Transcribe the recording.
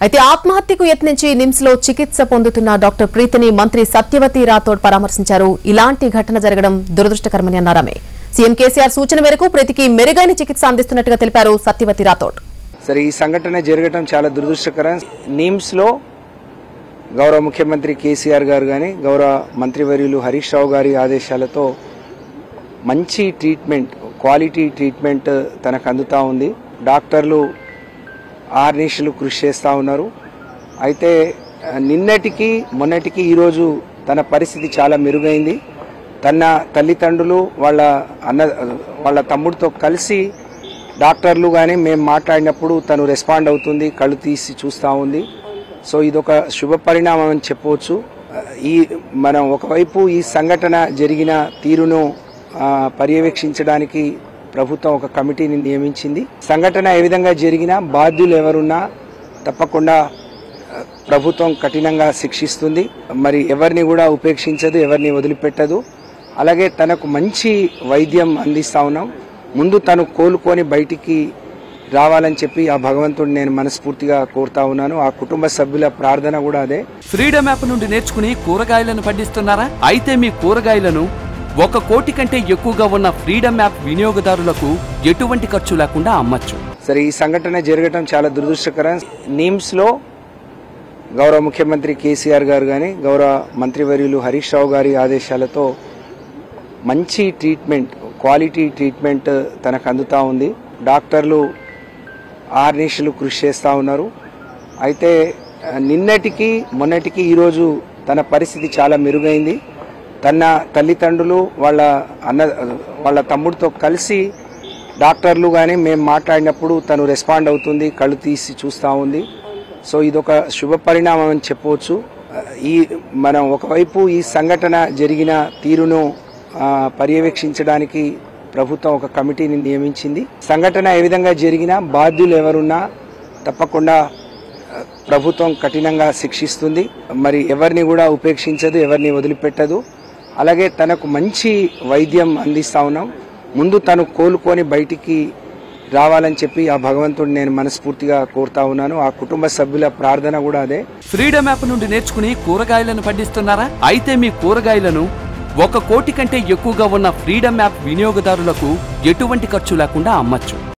అయితే ఆత్మహత్యకు యత్నించి నిమ్స్ లో చికిత్స పొందుతున్న డాక్టర్ ప్రీతిని మంత్రి సత్యవతి రాథోడ్ పరామర్శించారు ఇలాంటి ఘటన జరగడం దురదృష్టకరమని అన్నారు ఆమె సీఎం కేసీఆర్ సూచన మేరకు ప్రీతికి మెరుగైన చికిత్స అందిస్తున్నట్టుగా తెలిపారు సత్యవతి రాథోడ్ సరే ఈ సంఘటన జరగటం చాలా దురదృష్టకరం నిమ్స్లో గౌరవ ముఖ్యమంత్రి కేసీఆర్ గారు కానీ గౌరవ మంత్రివర్యులు హరీష్ రావు గారి ఆదేశాలతో మంచి ట్రీట్మెంట్ క్వాలిటీ ట్రీట్మెంట్ తనకు అందుతూ ఉంది డాక్టర్లు ఆర్నిషులు కృషి చేస్తూ ఉన్నారు అయితే ఆ, నిన్నటికి మొన్నటికి ఈరోజు తన పరిస్థితి చాలా మెరుగైంది తన తల్లిదండ్రులు వాళ్ళ అన్న వాళ్ళ తమ్ముడితో కలిసి డాక్టర్లు కానీ మేము మాట్లాడినప్పుడు తను రెస్పాండ్ అవుతుంది కళ్ళు తీసి చూస్తూ ఉంది సో ఇదొక శుభ పరిణామం అని చెప్పవచ్చు ఈ మనం ఒకవైపు ఈ సంఘటన జరిగిన తీరును ఆ, పర్యవేక్షించడానికి ప్రభుత్వం ఒక కమిటీని నియమించింది సంఘటన ఏ విధంగా జరిగినా బాధ్యులు ఎవరున్నా తప్పకుండా ఆ, ప్రభుత్వం కఠినంగా శిక్షిస్తుంది మరి ఎవరిని కూడా ఉపేక్షించదు ఎవరిని వదిలిపెట్టదు అలాగే తనకు మంచి వైద్యం అందిస్తా ఉన్నాం ముందు తను కోలుకొని బయటికి రావాలని చెప్పి ఆ భగవంతుడిని నేను మనస్ఫూర్తిగా కోరుతా ఉన్నాను ఆ కుటుంబ సభ్యుల ప్రార్థన కూడా అదే ఫ్రీడమ్ యాప్ నుండి నేర్చుకుని కూరగాయలను పండిస్తున్నారా అయితే మీ కూరగాయలను ఒక కోటి కంటే ఎక్కువగా ఉన్న ఫ్రీడమ్ యాప్ వినియోగదారులకు ఎటువంటి ఖర్చు లేకుండా అమ్మచ్చు సరే ఈ సంఘటన జరగటం చాలా దురదృష్టకరం నిమ్స్లో గౌరవ ముఖ్యమంత్రి కేసీఆర్ గారు కానీ గౌరవ మంత్రివర్యులు హరీష్ రావు గారి ఆదేశాలతో మంచి ట్రీట్మెంట్ క్వాలిటీ ట్రీట్మెంట్ తనకు అందుతూ ఉంది డాక్టర్లు ఆర్నిషులు కృషి చేస్తూ ఉన్నారు అయితే ఆ, నిన్నటికి మొన్నటికి ఈరోజు తన పరిస్థితి చాలా మెరుగైంది తన తల్లిదండ్రులు వాళ్ళ అన్న వాళ్ళ తమ్ముడితో కలిసి డాక్టర్లు కానీ మేము మాట్లాడినప్పుడు తను రెస్పాండ్ అవుతుంది కళ్ళు తీసి చూస్తూ ఉంది సో ఇదొక శుభ పరిణామం అని చెప్పవచ్చు ఆ, ఈ మనం ఒకవైపు ఈ సంఘటన జరిగిన తీరును ఆ, పర్యవేక్షించడానికి ప్రభుత్వం ఒక కమిటీని నియమించింది సంఘటన ఏ విధంగా జరిగినా బాధ్యులు ఎవరున్నా తప్పకుండా ఆ, ప్రభుత్వం కఠినంగా శిక్షిస్తుంది మరి ఎవరిని కూడా ఉపేక్షించదు ఎవరిని వదిలిపెట్టదు అలాగే తనకు మంచి వైద్యం అందిస్తా ఉన్నాం ముందు తను కోలుకొని బయటికి రావాలని చెప్పి ఆ భగవంతుడిని నేను మనస్ఫూర్తిగా కోరుతా ఉన్నాను ఆ కుటుంబ సభ్యుల ప్రార్థన కూడా అదే ఫ్రీడమ్ యాప్ నుండి నేర్చుకుని కూరగాయలను పండిస్తున్నారా అయితే మీ కూరగాయలను ఒక కోటి కంటే ఎక్కువగా ఉన్న ఫ్రీడమ్ యాప్ వినియోగదారులకు ఎటువంటి ఖర్చు లేకుండా అమ్మచ్చు